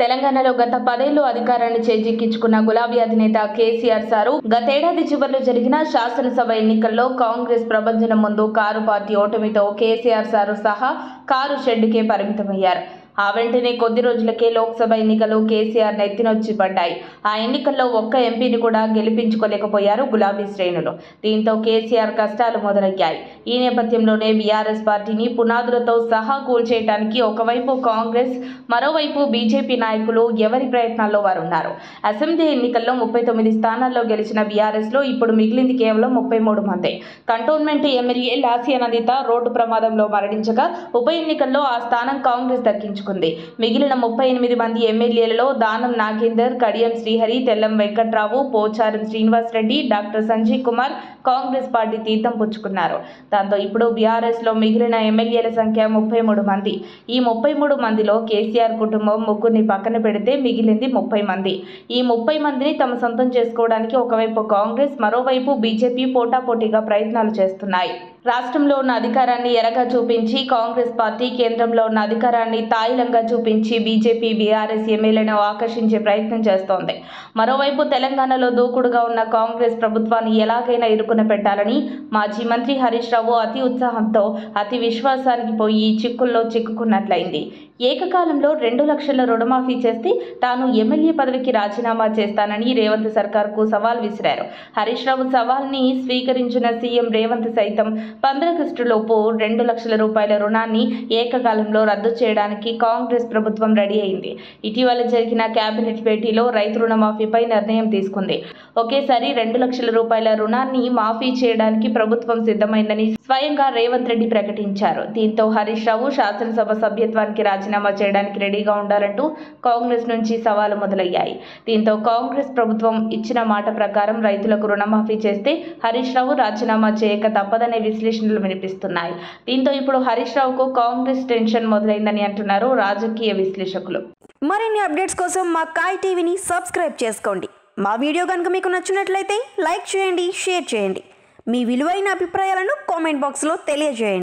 తెలంగాణలో గత పదేళ్లు అధికారాన్ని చేజిక్కించుకున్న గులాబీ అధినేత కేసీఆర్ సారు గతేడాది చివరిలో జరిగిన శాసనసభ ఎన్నికల్లో కాంగ్రెస్ ప్రభంజనం ముందు కారు పార్టీ ఓటమితో కేసీఆర్ సారు సహా కారు షెడ్డుకే పరిమితమయ్యారు ఆ వెంటనే కొద్ది రోజులకే లోక్సభ ఎన్నికలు కేసీఆర్ నెత్తినొచ్చి పడ్డాయి ఆ ఎన్నికల్లో ఒక్క ఎంపీని కూడా గెలిపించుకోలేకపోయారు గులాబీ శ్రేణులు దీంతో కేసీఆర్ కష్టాలు మొదలయ్యాయి ఈ నేపథ్యంలోనే బీఆర్ఎస్ పార్టీని పునాదులతో సహా కూల్చేయడానికి ఒకవైపు కాంగ్రెస్ మరోవైపు బీజేపీ నాయకులు ఎవరి ప్రయత్నాల్లో వారు ఉన్నారు అసెంబ్లీ ఎన్నికల్లో ముప్పై తొమ్మిది స్థానాల్లో గెలిచిన బీఆర్ఎస్లో ఇప్పుడు మిగిలింది కేవలం ముప్పై మూడు మందే cantonment MLA Lasya Nanditha road ప్రమాదంలో మరణించగా ఉప ఎన్నికల్లో ఆ స్థానం కాంగ్రెస్ దక్కించుకుంది మిగిలిన ముప్పై ఎనిమిది మంది ఎమ్మెల్యేలలో దానం నాగేందర్ కడియం శ్రీహరి తెల్లం వెంకట్రావు పోచారం శ్రీనివాస్ రెడ్డి డాక్టర్ సంజయ్ కుమార్ కాంగ్రెస్ పార్టీ తీర్థం పుచ్చుకున్నారు దాంతో ఇప్పుడు బీఆర్ఎస్లో మిగిలిన ఎమ్మెల్యేల సంఖ్య ముప్పై మూడు మంది ఈ ముప్పై మూడు మందిలో కేసీఆర్ కుటుంబం ముగ్గురిని పక్కన పెడితే మిగిలింది ముప్పై మంది ఈ ముప్పై మందిని తమ సొంతం చేసుకోవడానికి ఒకవైపు కాంగ్రెస్ మరోవైపు బీజేపీ పోటాపోటీగా ప్రయత్నాలు చేస్తున్నాయి రాష్ట్రంలో ఉన్న అధికారాన్ని ఎరగా చూపించి కాంగ్రెస్ పార్టీ కేంద్రంలో ఉన్న అధికారాన్ని తాయిలంగా చూపించి బీజేపీ బీఆర్ఎస్ ఎమ్మెల్యేలను ఆకర్షించే ప్రయత్నం చేస్తోంది మరోవైపు తెలంగాణలో దూకుడుగా ఉన్న కాంగ్రెస్ ప్రభుత్వాన్ని ఎలాగైనా ఇరుకున పెట్టాలని మాజీ మంత్రి హరీష్ రావు అతి ఉత్సాహంతో అతి విశ్వాసానికి పోయి చిక్కుల్లో చిక్కుకున్నట్లయింది ఏకకాలంలో రెండు లక్షల రుణమాఫీ చేస్తే తాను ఎమ్మెల్యే పదవికి రాజీనామా చేస్తానని రేవంత్ సర్కార్కు సవాల్ విసిరారు హరీష్ రావు సవాల్ని స్వీకరించిన సీఎం రేవంత్ సైతం పంద్రాగస్టులోపు రెండు లక్షల రూపాయల రుణాన్ని ఏకకాలంలో రద్దు చేయడానికి కాంగ్రెస్ ప్రభుత్వం రెడీ అయింది ఇటీవల జరిగిన కేబినెట్ భేటీలో రైతు రుణమాఫీపై నిర్ణయం తీసుకుంది ఒకేసారి రెండు లక్షల రూపాయల రుణాన్ని మాఫీ చేయడానికి ప్రభుత్వం సిద్ధమైందని స్వయంగా రేవంత్ రెడ్డి ప్రకటించారు దీంతో హరీష్ రావు శాసనసభ సభ్యత్వానికి రాజీనామా చేయడానికి రెడీగా ఉండాలంటూ కాంగ్రెస్ నుంచి సవాలు మొదలయ్యాయి దీంతో కాంగ్రెస్ ప్రభుత్వం ఇచ్చిన మాట ప్రకారం రైతులకు రుణమాఫీ చేస్తే హరీష్ రావు రాజీనామా చేయక తప్పదనే విశ్లేషణలు వినిపిస్తున్నాయి దీంతో ఇప్పుడు హరీష్ రావుకు కాంగ్రెస్ టెన్షన్ మొదలైందని అంటున్నారు రాజకీయ విశ్లేషకులు మరిన్ని అప్డేట్స్ కోసం మా కాయ్ టీవీని సబ్స్క్రైబ్ చేసుకోండి మా వీడియో కనుక మీకు నచ్చినట్లయితే లైక్ చేయండి షేర్ చేయండి మీ విలువైన అభిప్రాయాలను కామెంట్ బాక్స్లో తెలియజేయండి